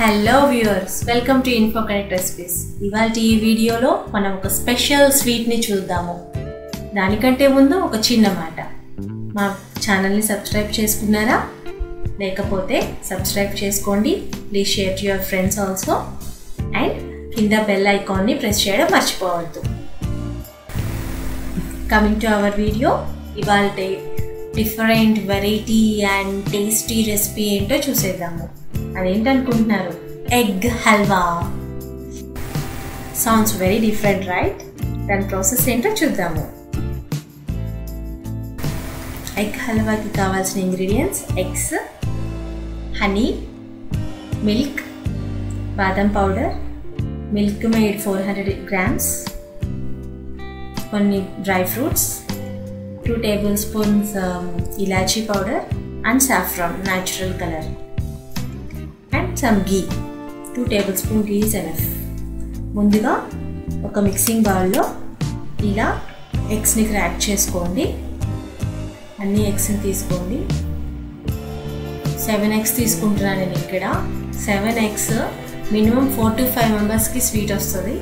hello viewers welcome to Info Connect recipes ఇవాళ ఈ వీడియోలో మనం ఒక స్పెషల్ స్వీట్ని చూద్దాము దానికంటే ముందు ఒక చిన్న మాట మా ఛానల్ని సబ్స్క్రైబ్ చేసుకున్నారా లేకపోతే సబ్స్క్రైబ్ చేసుకోండి please share to your friends also and కింద బెల్ ఐకాన్ని ప్రెస్ చేయడం మర్చిపోవద్దు కమింగ్ టు అవర్ వీడియో ఇవాళ different variety and tasty recipe ఏంటో చూసేద్దాము అదేంటనుకుంటున్నారు egg halwa sounds very different right దాని ప్రాసెస్ ఏంటో చూద్దాము ఎగ్ హల్వాకి కావాల్సిన ingredients eggs honey milk badam powder Milkmaid four hundred grams కొన్ని dry fruits two tablespoons elaichi powder and saffron natural colour and some ghee two tablespoon ghee is enough ముందుగా ఒక mixing బౌల్లో ఇలా ఎగ్స్ని క్రాక్ చేసుకోండి అన్ని ఎగ్స్ని తీసుకోండి సెవెన్ ఎగ్స్ తీసుకుంటున్నాను నేను ఇక్కడ seven eggs minimum four to five మెంబర్స్కి స్వీట్ వస్తుంది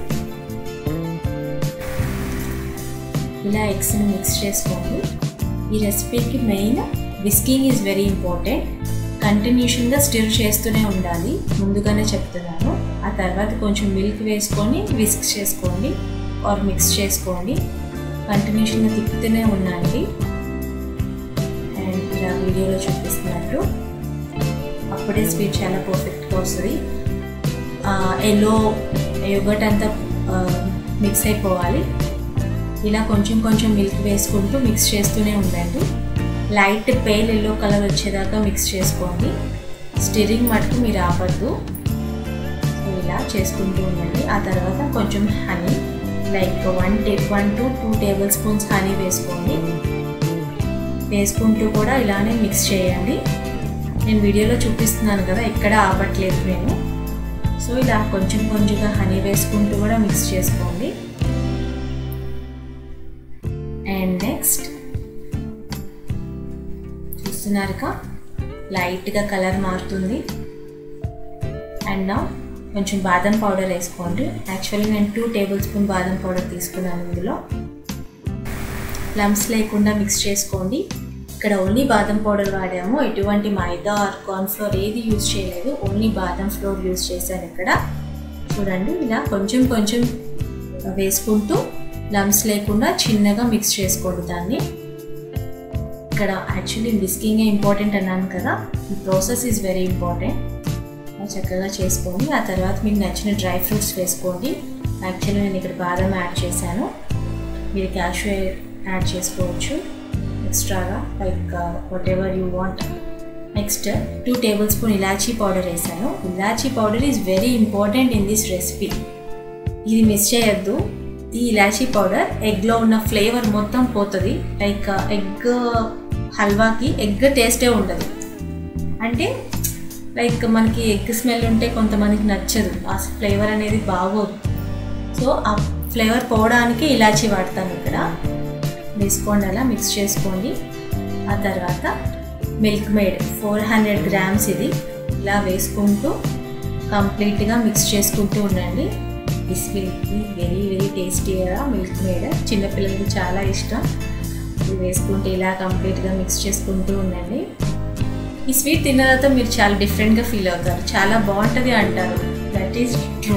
ఇలా ఎగ్స్ని మిక్స్ చేసుకోండి ఈ రెసిపీకి main whisking is very important కంటిన్యూషన్గా స్టిర్ చేస్తూనే ఉండాలి ముందుగానే చెప్తున్నాను ఆ తర్వాత కొంచెం మిల్క్ వేసుకొని విస్క్ చేసుకోండి ఆర్ మిక్స్ చేసుకోండి కంటిన్యూషన్గా తిప్పుతూనే ఉండండి అండ్ ఇలా వీడియోలో చూపిస్తున్నట్టు అప్పుడే స్వీట్ చాలా పర్ఫెక్ట్గా వస్తుంది ఎల్లో యోగట్ అంతా మిక్స్ అయిపోవాలి ఇలా కొంచెం కొంచెం మిల్క్ వేసుకుంటూ మిక్స్ చేస్తూనే ఉండండి లైట్ పేల్ ఎల్లో కలర్ వచ్చేదాకా మిక్స్ చేసుకోండి స్టిరింగ్ మటుకు మీరు ఆపద్దు ఇలా చేసుకుంటూ ఉండండి ఆ తర్వాత కొంచెం honey like one tea one to two tablespoons honey వేసుకోండి వేసుకుంటూ కూడా ఇలానే మిక్స్ చేయండి నేను వీడియోలో చూపిస్తున్నాను కదా ఎక్కడ ఆపట్లేదు నేను సో ఇలా కొంచెం కొంచెంగా హనీ వేసుకుంటూ కూడా మిక్స్ చేసుకోండి అండ్ నెక్స్ట్ చూస్తున్నారుగా లైట్గా కలర్ మారుతుంది అండ్ నా కొంచెం బాదం పౌడర్ వేసుకోండి యాక్చువల్లీ నేను two tablespoon badam powder తీసుకున్నాను ఇందులో లమ్స్ లేకుండా మిక్స్ చేసుకోండి ఇక్కడ ఓన్లీ బాదం పౌడర్ వాడాము ఎటువంటి మైదా ఆర్ కార్న్ఫ్లోర్ ఏది యూజ్ చేయలేదు ఓన్లీ బాదం ఫ్లోర్ యూజ్ చేశాను ఇక్కడ చూడండి ఇలా కొంచెం కొంచెం వేసుకుంటూ లమ్స్ లేకుండా చిన్నగా మిక్స్ చేసుకోండి దాన్ని ఇక్కడ యాక్చువల్లీ విస్కింగ్ ఇంపార్టెంట్ అన్నాను కదా ఈ ప్రాసెస్ ఈజ్ వెరీ ఇంపార్టెంట్ చక్కగా చేసుకోండి ఆ తర్వాత మీకు నచ్చిన డ్రై ఫ్రూట్స్ వేసుకోండి యాక్చువల్లీ నేను ఇక్కడ బాదం యాడ్ చేశాను మీరు క్యాషూ యాడ్ చేసుకోవచ్చు ఎక్స్ట్రాగా like whatever you want next two tablespoon elaichi powder వేసాను elaichi powder is very important in this recipe ఇది మిస్ చేయొద్దు ఈ ఇలాచీ పౌడర్ ఎగ్లో ఉన్న ఫ్లేవర్ మొత్తం పోతుంది లైక్ ఎగ్ హల్వాకి ఎగ్ టేస్టే ఉండదు అంటే లైక్ మనకి ఎగ్ స్మెల్ ఉంటే కొంతమందికి నచ్చదు ఆ ఫ్లేవర్ అనేది బాగోదు సో ఆ ఫ్లేవర్ పోవడానికి ఇలాచీ వాడతాను ఇక్కడ వేసుకోండి అలా మిక్స్ చేసుకోండి ఆ తర్వాత Milkmaid four hundred grams ఇది ఇలా వేసుకుంటూ కంప్లీట్గా మిక్స్ చేసుకుంటూ ఉండండి this will be very very టేస్టీగా మిల్క్ మేడ్ చిన్నపిల్లలకి చాలా ఇష్టం ఇది వేసుకుంటే ఇలా కంప్లీట్గా మిక్స్ చేసుకుంటూ ఉండండి ఈ స్వీట్ తిన్న తర్వాత మీరు చాలా డిఫరెంట్గా ఫీల్ అవుతారు చాలా బాగుంటుంది అంటారు దట్ ఈస్ ట్రూ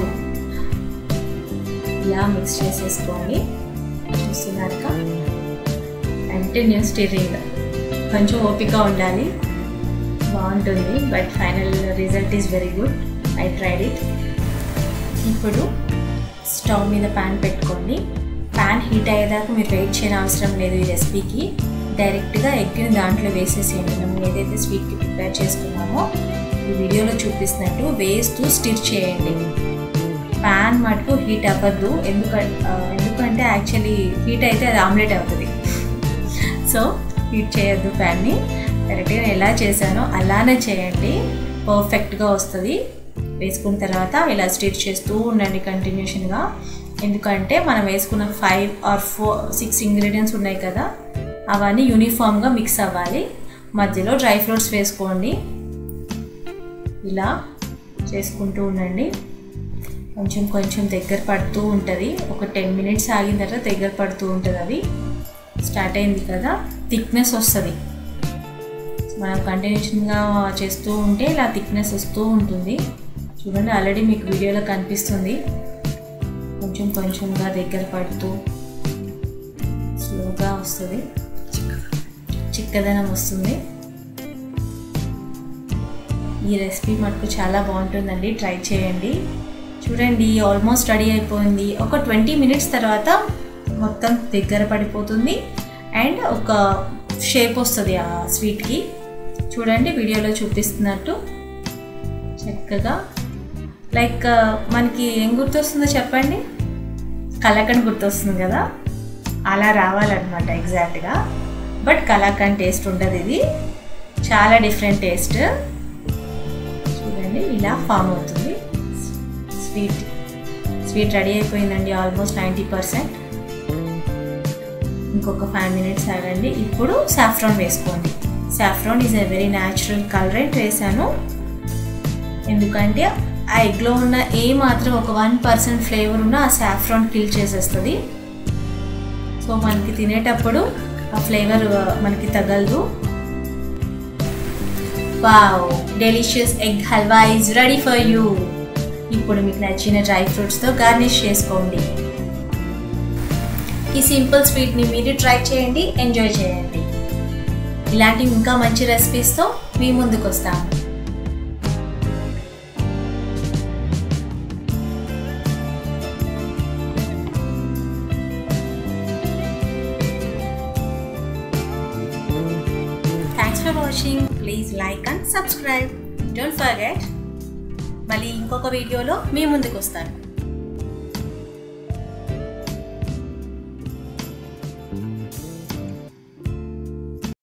ఇలా మిక్స్ చేసేసుకోండి చూస్తున్నారుగా కంటిన్యూస్ స్టిరింగ్ కొంచెం ఓపిక ఉండాలి బాగుంటుంది but final result is very good I tried it ఇప్పుడు స్టవ్ మీద ప్యాన్ పెట్టుకోండి ప్యాన్ హీట్ అయ్యేదాకా మీరు వెయిట్ చేయని అవసరం లేదు ఈ రెసిపీకి డైరెక్ట్గా ఎగ్ని దాంట్లో వేసేసేయండి మనం ఏదైతే స్వీట్కి ప్రిపేర్ చేసుకున్నామో ఈ వీడియోలో చూపిస్తున్నట్టు వేస్తూ స్టిర్ చేయండి ప్యాన్ మటుకు హీట్ అవ్వద్దు ఎందుకంటే ఎందుకంటే యాక్చువల్లీ హీట్ అయితే అది ఆమ్లెట్ అవుతుంది సో హీట్ చేయొద్దు ప్యాన్ని డైరెక్ట్గా ఎలా చేశానో అలానే చేయండి పర్ఫెక్ట్గా వస్తుంది వేసుకున్న తర్వాత ఇలా స్టిచ్ చేస్తూ ఉండండి కంటిన్యూషన్గా ఎందుకంటే మనం వేసుకున్న five or four six ingredients ఉన్నాయి కదా అవన్నీ యూనిఫామ్గా మిక్స్ అవ్వాలి మధ్యలో డ్రై ఫ్రూట్స్ వేసుకోండి ఇలా చేసుకుంటూ ఉండండి కొంచెం కొంచెం దగ్గర పడుతూ ఉంటుంది ఒక టెన్ మినిట్స్ ఆగిన తర్వాత దగ్గర పడుతూ ఉంటుంది అది స్టార్ట్ అయింది కదా థిక్నెస్ వస్తుంది మనం కంటిన్యూషన్గా చేస్తూ ఉంటే ఇలా థిక్నెస్ వస్తూ ఉంటుంది చూడండి ఆల్రెడీ మీకు వీడియోలో కనిపిస్తుంది కొంచెం కొంచెంగా దగ్గర పడుతూ స్లోగా వస్తుంది చిక్కదనం వస్తుంది ఈ రెసిపీ మటుకు చాలా బాగుంటుందండి ట్రై చేయండి చూడండి ఆల్మోస్ట్ రెడీ అయిపోయింది ఒక ట్వంటీ మినిట్స్ తర్వాత మొత్తం దగ్గర పడిపోతుంది అండ్ ఒక షేప్ వస్తుంది ఆ స్వీట్కి చూడండి వీడియోలో చూపిస్తున్నట్టు చక్కగా లైక్ మనకి ఏం గుర్తొస్తుందో చెప్పండి కలాకండ్ గుర్తొస్తుంది కదా అలా రావాలన్నమాట ఎగ్జాక్ట్గా బట్ కలాకండ్ టేస్ట్ ఉండదు ఇది చాలా డిఫరెంట్ టేస్ట్ చూడండి ఇలా ఫామ్ అవుతుంది స్వీట్ స్వీట్ రెడీ అయిపోయిందండి ఆల్మోస్ట్ నైంటీ పర్సెంట్ ఇంకొక ఫైవ్ మినిట్స్ ఆగండి ఇప్పుడు సాఫ్రాన్ వేసుకోండి saffron is a very natural colourant వేసాను ఎందుకంటే ఆ ఎగ్లో ఉన్న ఏ మాత్రం ఒక వన్ పర్సెంట్ ఫ్లేవర్ ఉన్న ఆ సాఫ్రాన్ కిల్ చేసేస్తుంది సో మనకి తినేటప్పుడు ఆ ఫ్లేవర్ మనకి తగలదు wow delicious egg halwa is ready for you ఇప్పుడు మీకు నచ్చిన డ్రై ఫ్రూట్స్తో గార్నిష్ చేసుకోండి ఈ సింపుల్ స్వీట్ని మీరు ట్రై చేయండి ఎంజాయ్ చేయండి ఇలాంటి ఇంకా మంచి రెసిపీస్తో మీ ముందుకు వస్తాము thanks for watching please like and subscribe don't forget మళ్ళీ ఇంకొక వీడియోలో మీ ముందుకు వస్తాను